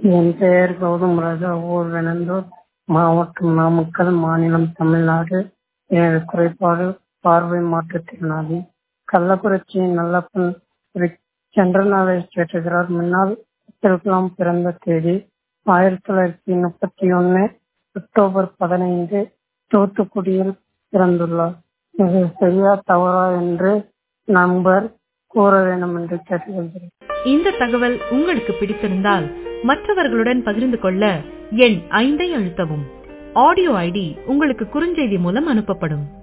என் பெயர் கௌதம் ராஜா ஊர் வெனந்தூர் மாவட்டம் நாமக்கல் மாநிலம் தமிழ்நாடு எனது குறைபாடு பார்வை மாற்றுத்திறனாளி கள்ளக்குறிச்சி நல்லப்பன் ரிக் சந்திரநாதை கேட்டுகிறார் முன்னாள் அப்துல்கலாம் பிறந்த தேதி ஆயிரத்தி தொள்ளாயிரத்தி முப்பத்தி ஒன்று அக்டோபர் பதினைந்து தூத்துக்குடியில் பிறந்துள்ளார் இது சரியா தவறா என்று நண்பர் கூற வேண்டும் என்று கேட்டுக்கொள்கிறேன் இந்த தகவல் உங்களுக்கு பிடித்திருந்தால் மற்றவர்களுடன் பகிர்ந்து கொள்ள எண் ஐந்தை அழுத்தவும் ஆடியோ ஐடி உங்களுக்கு குறுஞ்செய்தி மூலம் அனுப்பப்படும்